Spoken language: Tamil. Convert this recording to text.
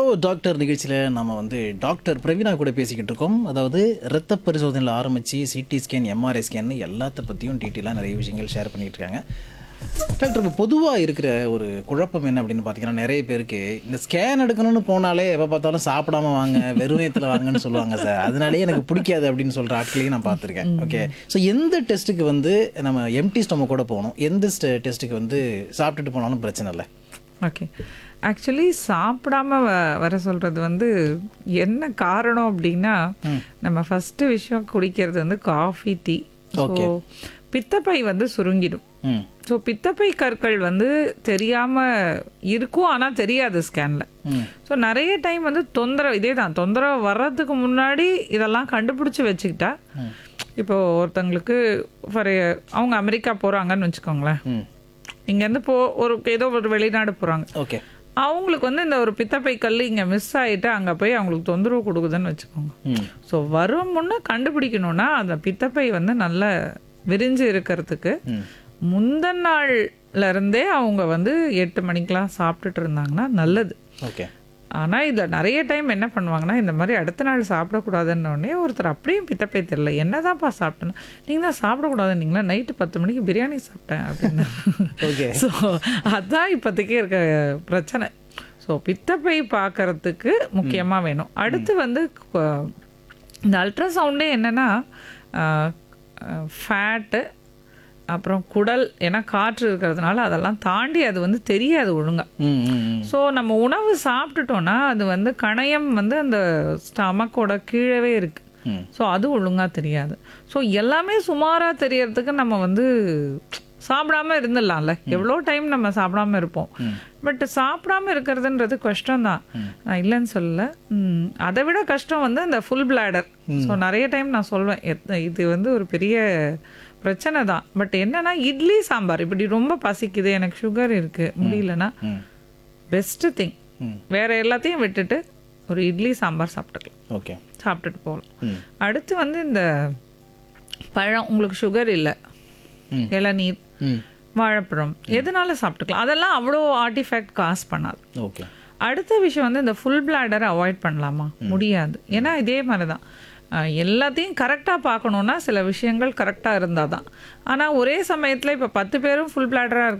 டாக்டர் நிகழ்ச்சியில் நம்ம வந்து டாக்டர் பிரவீனா கூட பேசிக்கிட்டு இருக்கோம் அதாவது ரத்த பரிசோதனையில் ஆரம்பித்து சிடி ஸ்கேன் எம்ஆர்ஐ ஸ்கேன் எல்லாத்த பற்றியும் டீட்டெயிலாக நிறைய விஷயங்கள் ஷேர் பண்ணிட்டு இருக்காங்க டாக்டர் இப்போ பொதுவாக இருக்கிற ஒரு குழப்பம் என்ன அப்படின்னு பார்த்தீங்கன்னா நிறைய பேருக்கு இந்த ஸ்கேன் எடுக்கணும்னு போனாலே எப்போ பார்த்தாலும் சாப்பிடாம வாங்க வெறுமையத்தில் வாங்கன்னு சொல்லுவாங்க சார் அதனாலேயே எனக்கு பிடிக்காது அப்படின்னு சொல்கிற ஆட்களையும் நான் பார்த்துருக்கேன் ஓகே ஸோ எந்த டெஸ்ட்டுக்கு வந்து நம்ம எம்டி ஸ்டொமக் கூட போகணும் எந்த டெஸ்ட்டுக்கு வந்து சாப்பிட்டுட்டு போனாலும் பிரச்சனை இல்லை ஓகே ஆக்சுவலி சாப்பிடாம வ- வர சொல்றது வந்து என்ன காரணம் அப்படின்னா நம்ம ஃபர்ஸ்ட் விஷயம் குடிக்கிறது வந்து காஃபி டீ ஸோ பித்தப்பை வந்து சுருங்கிடும் ம் ஸோ பித்தப்பை கற்கள் வந்து தெரியாம இருக்கும் ஆனா தெரியாது ஸ்கேன்ல ம் ஸோ நிறைய டைம் வந்து தொந்தரவு இதே தான் தொந்தரவு வர்றதுக்கு முன்னாடி இதெல்லாம் கண்டுபிடிச்சி வச்சுக்கிட்டா இப்போ ஒருத்தங்களுக்கு ஃபார் அவங்க அமெரிக்கா போறாங்கன்னு வச்சுக்கோங்களேன் ம் இங்கேருந்து போ ஒரு ஏதோ ஒரு வெளிநாடு போறாங்க ஓகே அவங்களுக்கு வந்து இந்த ஒரு பித்தப்பை கல் இங்கே மிஸ் ஆயிட்டு அங்கே போய் அவங்களுக்கு தொந்தரவு கொடுக்குதுன்னு வச்சுக்கோங்க ம் ஸோ வரும் முன்னே கண்டுபிடிக்கணும்னா அந்த பித்தப்பை வந்து நல்லா விரிஞ்சு இருக்கிறதுக்கு ம் முந்தின நாள்ல இருந்தே அவங்க வந்து எட்டு மணிக்கெலாம் சாப்பிட்டுட்டு இருந்தாங்கன்னா நல்லது ஓகே ஆனால் இதில் நிறைய டைம் என்ன பண்ணுவாங்கன்னா இந்த மாதிரி அடுத்த நாள் சாப்பிடக்கூடாதுன்ன உடனே ஒருத்தர் அப்படியும் பித்தப்பை தெரியல என்னதான்ப்பா சாப்பிட்டேன்னா நீங்கள் தான் சாப்பிடக்கூடாதுன்னீங்களா நைட்டு பத்து மணிக்கு பிரியாணி சாப்பிட்டேன் அப்படின்னு ஓகே ஸோ அதான் இப்போதைக்கு இருக்க பிரச்சனை ஸோ பித்தப்பை பார்க்கறதுக்கு முக்கியமாக வேணும் அடுத்து வந்து கு- இந்த அல்ட்ராசவுண்டே என்னென்னா ஃபேட்டு அப்புறம் குடல் ஏன்னா காற்று இருக்கிறதுனால அதெல்லாம் தாண்டி அது வந்து தெரியாது ஒழுங்காக ம் ம் ம் ஸோ நம்ம உணவு சாப்பிட்டுட்டோம்னா அது வந்து கணையம் வந்து அந்த ஸ்டமக்கோட கீழவே இருக்கு ம். ஸோ அது ஒழுங்காக தெரியாது ஸோ எல்லாமே சுமாராக தெரியறதுக்கு நம்ம வந்து சாப்பிடாம இருந்துடலாம்ல எவ்வளோ டைம் நம்ம சாப்பிடாம இருப்போம் பட் சாப்பிடாம இருக்கிறதுன்றது கஷ்டம் தான் நான் இல்லைன்னு சொல்லல ம், அதை விட கஷ்டம் வந்து இந்த ஃபுல் பிளாடர் ஸோ நிறைய டைம் நான் சொல்வேன் எத்- இது வந்து ஒரு பெரிய பிரச்சனை தான் பட் என்னன்னா இட்லி சாம்பார் இப்படி ரொம்ப பசிக்குது எனக்கு சுகர் இருக்கு முடியலன்னா ம் பெஸ்ட்டு திங் ம். வேற எல்லாத்தையும் விட்டுட்டு ஒரு இட்லி சாம்பார் சாப்பிட்டுக்கலாம் ஓகே சாப்பிட்டுட்டு போகலாம் ம் அடுத்து வந்து இந்த பழம் உங்களுக்கு சுகர் இல்லை ம். இளநீர் ம் வாழைப்பழம் எதனால சாப்பிட்டுக்கலாம் அதெல்லாம் அவ்வளோ ஆர்டிஃபேக்ட் காசு பண்ணாது ஓகே அடுத்த விஷயம் வந்து இந்த ஃபுல் பிளாடரை அவாய்ட் பண்ணலாமா முடியாது ஏன்னா இதே மாதிரி தான் அஹ், எல்லாத்தையும் கரெக்டாக பார்க்கணுன்னா சில விஷயங்கள் கரெக்டாக இருந்தால் தான் ஆனால் ஒரே சமயத்தில் இப்போ பத்து பேரும் ஃபுல் பிளாடராக